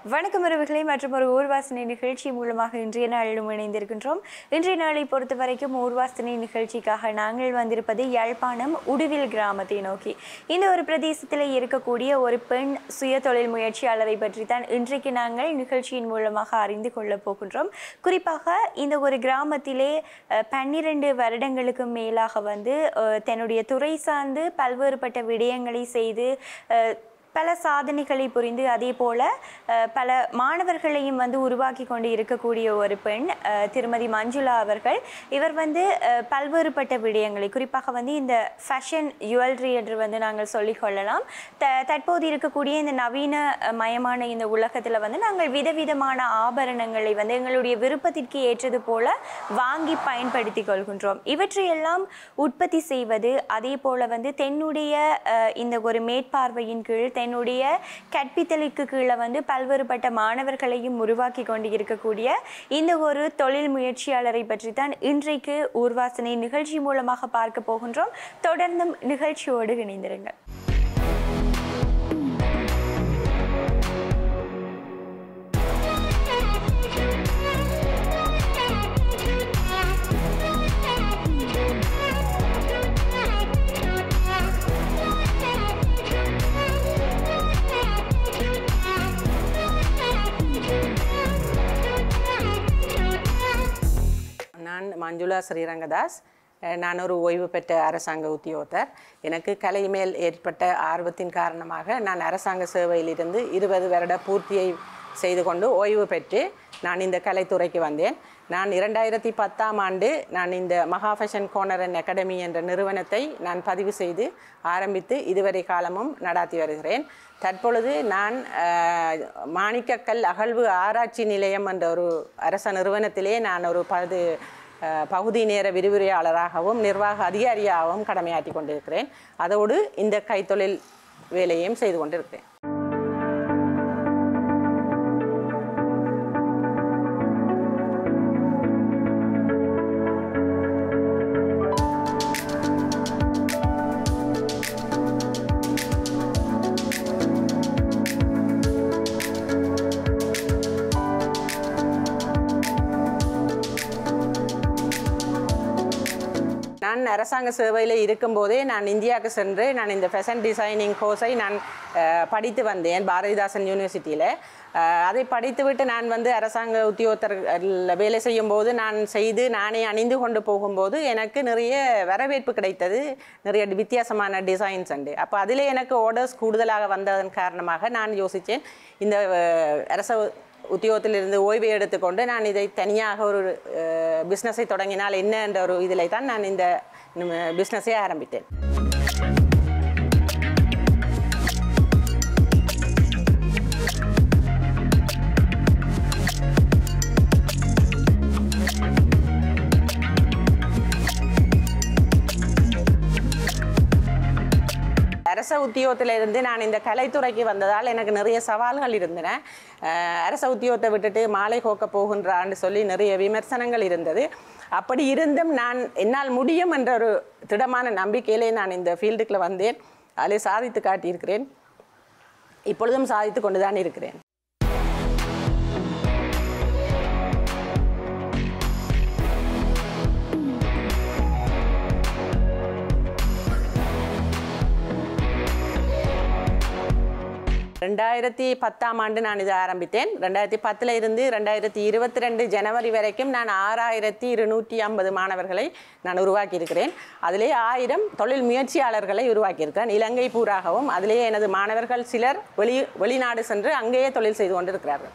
வணக்கம் உறவுகளே மற்றும் ஒரு ஊர்வாசனை நிகழ்ச்சி மூலமாக இன்றைய நாளிலும் இணைந்திருக்கின்றோம் இன்றைய நாளை பொறுத்த வரைக்கும் ஊர்வாசனை நிகழ்ச்சிக்காக நாங்கள் வந்திருப்பது யாழ்ப்பாணம் உடுவில் கிராமத்தை நோக்கி இந்த ஒரு பிரதேசத்தில் இருக்கக்கூடிய ஒரு பெண் சுய தொழில் முயற்சியாளரை பற்றி தான் இன்றைக்கு நாங்கள் நிகழ்ச்சியின் மூலமாக அறிந்து கொள்ளப் போகின்றோம் குறிப்பாக இந்த ஒரு கிராமத்திலே அஹ், பன்னிரண்டு வருடங்களுக்கு மேலாக வந்து அஹ், தன்னுடைய துறை சார்ந்து பல்வேறுபட்ட விடயங்களை செய்து அஹ், பல சாதனைகளை புரிந்து அதே போல அஹ், பல மாணவர்களையும் வந்து உருவாக்கி கொண்டு இருக்கக்கூடிய ஒரு பெண் அஹ், திருமதி மஞ்சுளா அவர்கள் இவர் வந்து அஹ், பல்வேறுபட்ட விடயங்களை குறிப்பாக வந்து இந்த ஃபேஷன் ஜுவல்லரி என்று வந்து நாங்கள் சொல்லிக்கொள்ளலாம் த தற்போது இருக்கக்கூடிய இந்த நவீன அஹ், மயமான இந்த உலகத்தில் வந்து நாங்கள் விதவிதமான ஆபரணங்களை வந்து எங்களுடைய விருப்பத்திற்கு ஏற்றது போல வாங்கி பயன்படுத்தி கொள்கின்றோம் இவற்றையெல்லாம் உற்பத்தி செய்வது அதே போல வந்து தென்னுடைய அஹ், இந்த ஒரு மேற்பார்வையின் கீழ் தென்னுடைய கற்பித்தலுக்கு கீழே வந்து பல்வேறுபட்ட மாணவர்களையும் உருவாக்கி கொண்டு இருக்கக்கூடிய இந்த ஒரு தொழில் முயற்சியாளரை பற்றி தான் இன்றைக்கு ஊர்வாசனை நிகழ்ச்சி மூலமாக பார்க்க போகின்றோம் தொடர்ந்தும் நிகழ்ச்சியோடு இணைந்திருங்கள் நான் மஞ்சுளா ஸ்ரீரங்கதாஸ் அஹ் நான் ஒரு ஓய்வு பெற்ற அரசாங்க உத்தியோகத்தர் எனக்கு கலை மேல் ஏற்பட்ட ஆர்வத்தின் காரணமாக நான் அரசாங்க சேவையிலிருந்து இருபது வருட பூர்த்தியை செய்து கொண்டு ஓய்வு பெற்று நான் இந்த கலைத்துறைக்கு வந்தேன் நான் இரண்டாயிரத்தி பத்தாம் ஆண்டு நான் இந்த மகா ஃபேஷன் கோனரன் அகாடமி என்ற நிறுவனத்தை நான் பதிவு செய்து ஆரம்பித்து இதுவரை காலமும் நடாத்தி வருகிறேன் தற்பொழுது நான் அஹ், மாணிக்கக்கல் அகழ்வு ஆராய்ச்சி நிலையம் என்ற ஒரு அரச நிறுவனத்திலே நான் ஒரு பது அஹ், பகுதி நேர விரிவுரையாளராகவும் நிர்வாக அதிகாரியாகவும் கடமையாற்றி கொண்டிருக்கிறேன் அதோடு இந்த கைத்தொழில் வேலையையும் செய்து கொண்டிருக்கிறேன் நான் அரசாங்க சேவையில் இருக்கும்போதே நான் இந்தியாவுக்கு சென்று நான் இந்த ஃபேஷன் டிசைனிங் கோர்ஸை நான் அஹ், படித்து வந்தேன் பாரதிதாசன் யூனிவர்சிட்டியில் அதை படித்துவிட்டு நான் வந்து அரசாங்க உத்தியோகத்தர் வேலை செய்யும்போது நான் செய்து நானே அணிந்து கொண்டு போகும்போது எனக்கு நிறைய வரவேற்பு கிடைத்தது நிறைய வித்தியாசமான டிசைன்ஸ் உண்டு அப்போ அதிலே எனக்கு ஆர்டர்ஸ் கூடுதலாக வந்ததன் காரணமாக நான் யோசித்தேன் இந்த அஹ், அரச உத்தியோகத்திலிருந்து ஓய்வு எடுத்துக்கொண்டு நான் இதை தனியாக ஒரு பிஸ்னஸை தொடங்கினால் என்ன என்ற ஒரு இதில் தான் நான் இந்த பிஸ்னஸை ஆரம்பித்தேன் அரச உத்தியோகத்திலிருந்து நான் இந்த கலைத்துறைக்கு வந்ததால் எனக்கு நிறைய சவால்கள் இருந்தன அஹ் அரச உத்தியோகத்தை விட்டுட்டு மாலை கோக்க போகின்றான்னு சொல்லி நிறைய விமர்சனங்கள் இருந்தது அப்படி இருந்தும் நான் என்னால் முடியும் என்ற ஒரு திடமான நம்பிக்கையிலே நான் இந்த ஃபீல்டுக்குள்ள வந்தேன் அதில் சாதித்து காட்டியிருக்கிறேன் இப்பொழுதும் சாதித்து கொண்டு தான் இருக்கிறேன் ரெண்டாயிரத்தி பத்தாம் ஆண்டு நான் இதை ஆரம்பித்தேன் ரெண்டாயிரத்தி பத்தில் இருந்து ரெண்டாயிரத்தி இருபத்தி ரெண்டு ஜனவரி வரைக்கும் நான் ஆறாயிரத்தி இருநூற்றி ஐம்பது மாணவர்களை நான் உருவாக்கியிருக்கிறேன் அதிலே ஆயிரம் தொழில் முயற்சியாளர்களை உருவாக்கியிருக்கிறேன் இலங்கை பூராகவும் அதிலேயே எனது மாணவர்கள் சிலர் வெளி வெளிநாடு சென்று அங்கேயே தொழில் செய்து கொண்டிருக்கிறார்கள்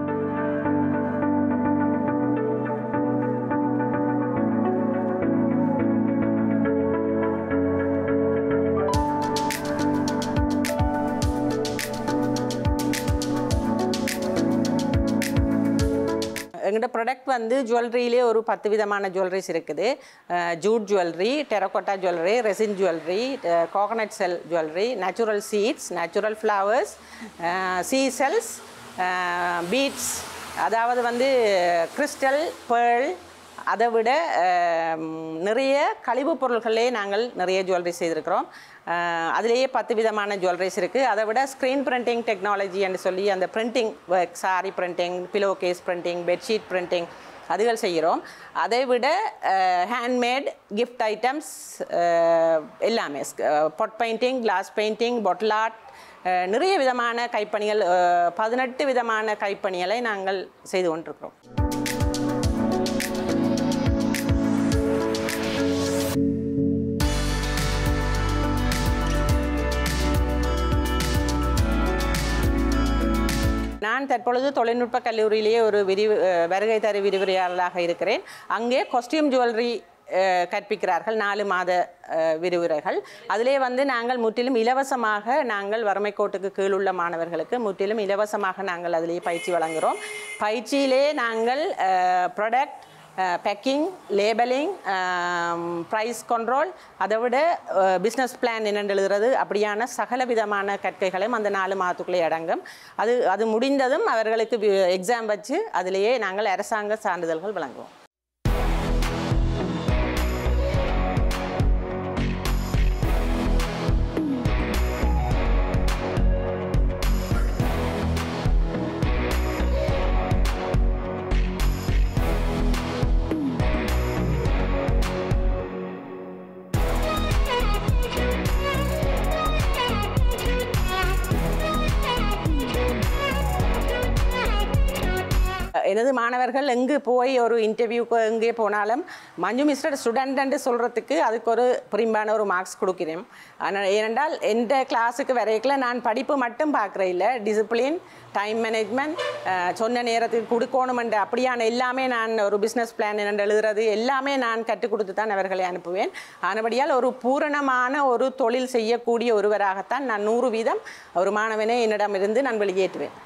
எங்கள்கிட்ட ப்ராடக்ட் வந்து ஜுவல்லரியிலே ஒரு பத்து விதமான ஜுவல்லரிஸ் இருக்குது jute jewellery terracotta jewellery resin jewellery coconut shell jewellery natural seeds natural flowers sea shells beads அதாவது வந்து கிறிஸ்டல் பேர்ல் அதை விட அஹ், ம், நிறைய கழிவுப் பொருள்களே நாங்கள் நிறைய ஜுவல்லரி செய்திருக்கிறோம் அஹ், அதிலேயே பத்து விதமான ஜுவல்லரிஸ் இருக்குது அதை விட ஸ்க்ரீன் பிரிண்டிங் டெக்னாலஜி என்று சொல்லி அந்த printing work sari printing pillow case printing bedsheet printing அதுகள் செய்கிறோம் அதை விட ஹேண்ட்மேட் கிஃப்ட் ஐட்டம்ஸ் எல்லாமே பொட் பெயிண்டிங் கிளாஸ் பெயிண்டிங் பொட்டில் ஆர்ட் நிறைய விதமான கைப்பணிகள் அஹ், பதினெட்டு விதமான கைப்பணிகளை நாங்கள் செய்து கொண்டிருக்கிறோம் நான் தற்பொழுது தொழில்நுட்ப கல்லூரியிலேயே ஒரு விரிவு அஹ், வருகை தரு விரிவுரையாளராக இருக்கிறேன் அங்கே காஸ்டியூம் ஜுவல்லரி கற்பிக்கிறார்கள் நாலு மாத அஹ், விரிவுரைகள் அதிலே வந்து நாங்கள் முற்றிலும் இலவசமாக நாங்கள் வறுமை கோட்டுக்கு கீழ் உள்ள மாணவர்களுக்கு முற்றிலும் இலவசமாக நாங்கள் அதிலேயே பயிற்சி வழங்குகிறோம் பயிற்சியிலே நாங்கள் product packing labelling price control அதை விட பிஸ்னஸ் பிளான் என்னென்று எழுதுறது அப்படியான சகல விதமான கற்கைகளும் அந்த நாலு மாதத்துக்குள்ளே அடங்கும் அது அது முடிந்ததும் அவர்களுக்கு எக்ஸாம் வச்சு அதிலேயே நாங்கள் அரசாங்க சான்றிதழ்கள் வழங்குவோம் எனது மாணவர்கள் எங்கு போய் ஒரு இன்டர்வியூக்கு எங்கே போனாலும் மஞ்சு மிஸ்டர் ஸ்டூடெண்ட் சொல்கிறதுக்கு அதுக்கு ஒரு பிரிம்பான ஒரு மார்க்ஸ் கொடுக்கிறேன் ஆனால் ஏனென்றால் எந்த கிளாஸுக்கு வரைக்கல நான் படிப்பு மட்டும் பார்க்குற இல்லை டிசிப்ளின் டைம் மேனேஜ்மெண்ட் சொன்ன நேரத்துக்கு கொடுக்கணுமென்ற அப்படியான எல்லாமே நான் ஒரு பிஸ்னஸ் பிளான் என்னென்று எழுதுறது எல்லாமே நான் கற்றுக் கொடுத்து தான் அவர்களை அனுப்புவேன் ஆனபடியால் ஒரு பூரணமான ஒரு தொழில் செய்யக்கூடிய ஒருவராகத்தான் நான் நூறு வீதம் ஒரு மாணவனை என்னிடமிருந்து நான் வெளியேற்றுவேன்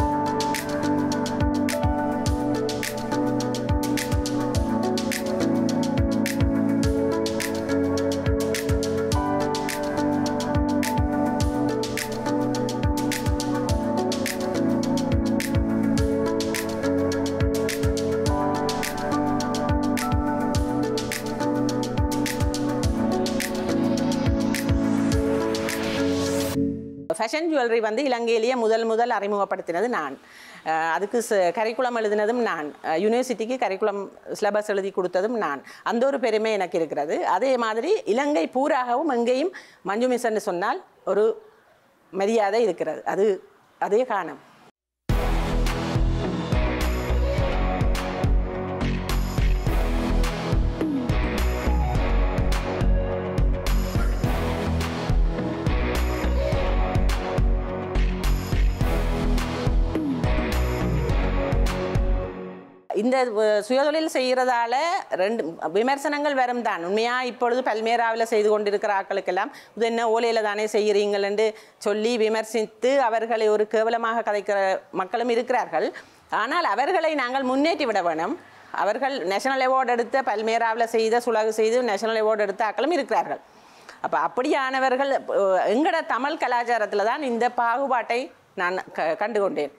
ஃபேஷன் ஜுவல்லரி வந்து இலங்கையிலேயே முதல் முதல் அறிமுகப்படுத்தினது நான் அஹ் அதுக்கு கரிக்குலம் எழுதினதும் நான் யூனிவர்சிட்டிக்கு கரிக்குலம் சிலபஸ் எழுதி கொடுத்ததும் நான் அந்த ஒரு பெருமை எனக்கு இருக்கிறது அதே மாதிரி இலங்கை பூராகவும் எங்கேயும் மஞ்சு மிஸ்ன்னு சொன்னால் ஒரு மரியாதை இருக்கிறது அது அதே காரணம் இந்த வ- சுயதொழில் செய்கிறதால ரெண்டு விமர்சனங்கள் வரும் தான் உண்மையாக இப்பொழுது பல்மேராவில் செய்து கொண்டிருக்கிற ஆட்களுக்கெல்லாம் இது என்ன ஓலையில் தானே செய்கிறீங்கள் என்று சொல்லி விமர்சித்து அவர்களை ஒரு கேவலமாக கதைக்கிற மக்களும் இருக்கிறார்கள் ஆனால் அவர்களை நாங்கள் முன்னேற்றி விட வேணும் அவர்கள் நேஷனல் அவார்டு எடுத்த பல்மேராவில் செய்த சுலகு செய்து நேஷனல் அவார்டு எடுத்த ஆட்களும் இருக்கிறார்கள் அப்போ அப்படியானவர்கள் அஹ், எங்கட தமிழ் கலாச்சாரத்தில் தான் இந்த பாகுபாட்டை நான் க கண்டு கொண்டேன்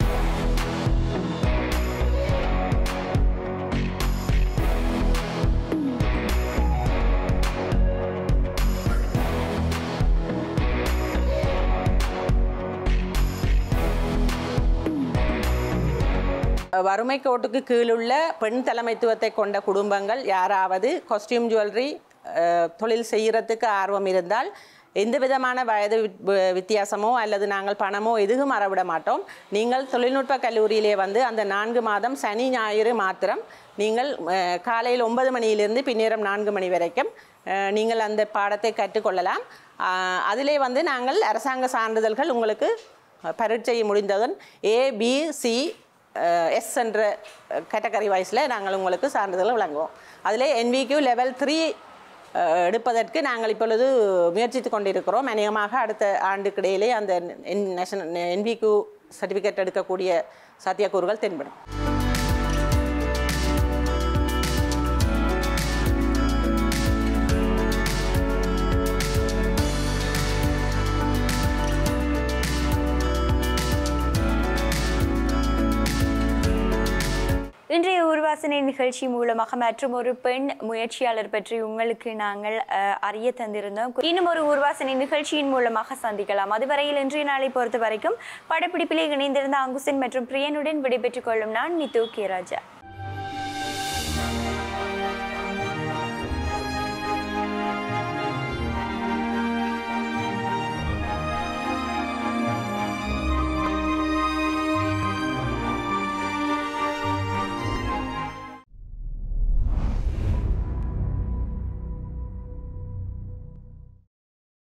வறுமை கோட்டுக்கு கீழுள்ள பெண் தலைமைத்துவத்தை கொண்ட குடும்பங்கள் யாராவது காஸ்டியூம் ஜுவல்லரி தொழில் செய்கிறதுக்கு ஆர்வம் இருந்தால் எந்த விதமான வயது வித்- வி- வித்தியாசமோ அல்லது நாங்கள் பணமோ எதுவும் மறவிட மாட்டோம் நீங்கள் தொழில்நுட்ப கல்லூரியிலே வந்து அந்த நான்கு மாதம் சனி ஞாயிறு மாத்திரம் நீங்கள் அஹ், காலையில் ஒன்பது மணியிலிருந்து பின்னேரம் நான்கு மணி வரைக்கும் அஹ், நீங்கள் அந்த பாடத்தை கற்றுக்கொள்ளலாம் அஹ், அதிலே வந்து நாங்கள் அரசாங்க சான்றிதழ்கள் உங்களுக்கு பரீட்சை முடிந்ததும் ஏபிசி எஸ் என்ற கேட்டகரி வைஸில் நாங்கள் உங்களுக்கு சான்றிதழ் வழங்குவோம் அதில் என்விக்யூ லெவல் த்ரீ எடுப்பதற்கு நாங்கள் இப்பொழுது முயற்சித்து கொண்டிருக்கிறோம் அநேகமாக அடுத்த ஆண்டுக்கிடையிலே அந்த நேஷனல் என்விக்யூ சர்டிஃபிகேட் எடுக்கக்கூடிய சாத்தியக்கூறுகள் தென்படும் இன்றைய ஊர்வாசனை நிகழ்ச்சி மூலமாக மற்றும் ஒரு பெண் முயற்சியாளர் பற்றி உங்களுக்கு நாங்கள் அஹ், அறிய தந்திருந்தோம் இன்னும் ஒரு ஊர்வாசனை நிகழ்ச்சியின் மூலமாக சந்திக்கலாம் அதுவரையில் இன்றைய நாளை பொறுத்த வரைக்கும் படப்பிடிப்பிலே இணைந்திருந்த அங்குசன் மற்றும் பிரியனுடன் விடைபெற்றுக் கொள்ளும் நான் நித்து கே ராஜா